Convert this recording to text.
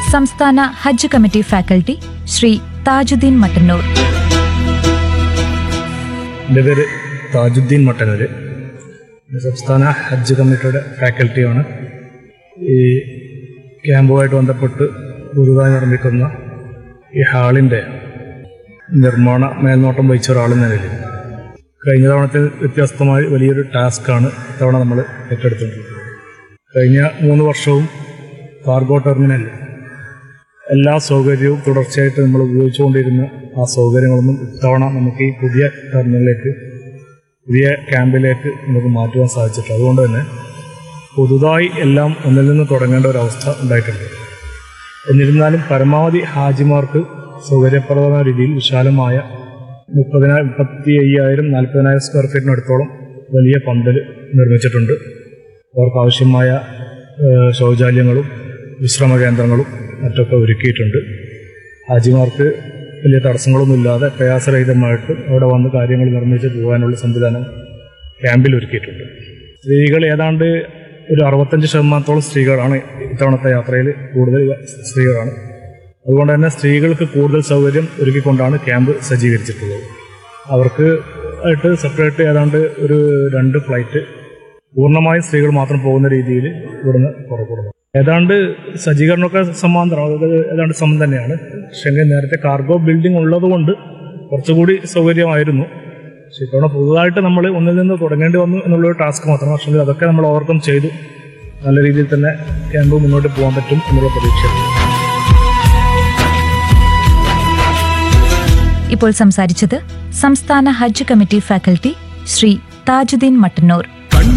സംസ്ഥാന Hajj committee faculty Shri Thajuddeen Mattannur എൻ്റെ പേര് താജുദ്ദീൻ മട്ടന്നൂർ സംസ്ഥാന ഹജ്ജ് കമ്മിറ്റിയുടെ ഫാക്കൽറ്റിയാണ് ഈ ക്യാമ്പുമായിട്ട് ബന്ധപ്പെട്ട് പുതുതായി നിർമ്മിക്കുന്ന ഈ ഹാളിൻ്റെ നിർമ്മാണ മേൽനോട്ടം വഹിച്ച ഒരാളെന്ന നിലയിൽ കഴിഞ്ഞ തവണത്തെ വ്യത്യസ്തമായി വലിയൊരു ടാസ്ക്കാണ് ഇത്തവണ നമ്മൾ ഏറ്റെടുത്തിട്ടുള്ളത് കഴിഞ്ഞ മൂന്ന് വർഷവും കാർഗോ ടെർമിനൽ എല്ലാ സൗകര്യവും തുടർച്ചയായിട്ട് നമ്മൾ ഉപയോഗിച്ചുകൊണ്ടിരുന്ന ആ സൗകര്യങ്ങളൊന്നും ഇത്തവണ നമുക്ക് ഈ പുതിയ ടെർമിനലിലേക്ക് പുതിയ ക്യാമ്പിലേക്ക് നമുക്ക് മാറ്റുവാൻ സാധിച്ചിട്ടുണ്ട് അതുകൊണ്ട് തന്നെ പുതുതായി എല്ലാം ഒന്നിൽ നിന്ന് തുടങ്ങേണ്ട ഒരു അവസ്ഥ ഉണ്ടായിട്ടുണ്ട് എന്നിരുന്നാലും പരമാവധി ഹാജിമാർക്ക് സൗകര്യപ്രദമായ രീതിയിൽ വിശാലമായ മുപ്പതിനായിരം മുപ്പത്തി അയ്യായിരം നാൽപ്പതിനായിരം സ്ക്വയർ ഫീറ്റിനടുത്തോളം വലിയ പന്തൽ നിർമ്മിച്ചിട്ടുണ്ട് അവർക്ക് ആവശ്യമായ ഏഹ്, ശൗചാലയങ്ങളും വിശ്രമ കേന്ദ്രങ്ങളും മറ്റൊക്കെ ഒരുക്കിയിട്ടുണ്ട് ഹാജിമാർക്ക് വലിയ തടസ്സങ്ങളൊന്നുമില്ലാതെ പ്രയാസരഹിതമായിട്ട് അവിടെ വന്ന് കാര്യങ്ങൾ നിർമ്മിച്ച് പോകാനുള്ള സംവിധാനം ക്യാമ്പിൽ ഒരുക്കിയിട്ടുണ്ട് സ്ത്രീകൾ ഏതാണ്ട് ഒരു അറുപത്തഞ്ച് ശതമാനത്തോളം സ്ത്രീകളാണ് ഇത്തവണത്തെ യാത്രയിൽ കൂടുതൽ സ്ത്രീകളാണ് അതുകൊണ്ട് തന്നെ സ്ത്രീകൾക്ക് കൂടുതൽ സൗകര്യം ഒരുക്കിക്കൊണ്ടാണ് ക്യാമ്പ് സജ്ജീകരിച്ചിട്ടുള്ളത് അവർക്ക് ആയിട്ട് സെപ്പറേറ്റ് ഏതാണ്ട് ഒരു രണ്ട് ഫ്ലൈറ്റ് പൂർണ്ണമായും സ്ത്രീകൾ മാത്രം പോകുന്ന രീതിയിൽ ഇവിടുന്ന് പുറപ്പെടുന്നു ഏതാണ്ട് സജ്ജീകരണമൊക്കെ സമാന്തരം അതായത് ഏതാണ്ട് സമം തന്നെയാണ് പക്ഷേ നേരത്തെ കാർഗോ ബിൽഡിംഗ് ഉള്ളതുകൊണ്ട് കുറച്ചുകൂടി സൗകര്യമായിരുന്നു പക്ഷെ ഇത്തവണ പുതുതായിട്ട് നമ്മൾ ഒന്നിൽ നിന്ന് തുടങ്ങേണ്ടി വന്നു എന്നുള്ളൊരു ടാസ്ക് മാത്രം പക്ഷേ അതൊക്കെ നമ്മൾ ഓവർകം ചെയ്തു നല്ല രീതിയിൽ തന്നെ ക്യാമ്പ് മുന്നോട്ട് പോകാൻ പറ്റും എന്നുള്ള പ്രതീക്ഷയാണ് ഇപ്പോൾ സംസാരിച്ചത് സംസ്ഥാന ഹജ്ജ് കമ്മിറ്റി ഫാക്കൽറ്റി ശ്രീ താജുദ്ദീൻ മട്ടന്നൂർ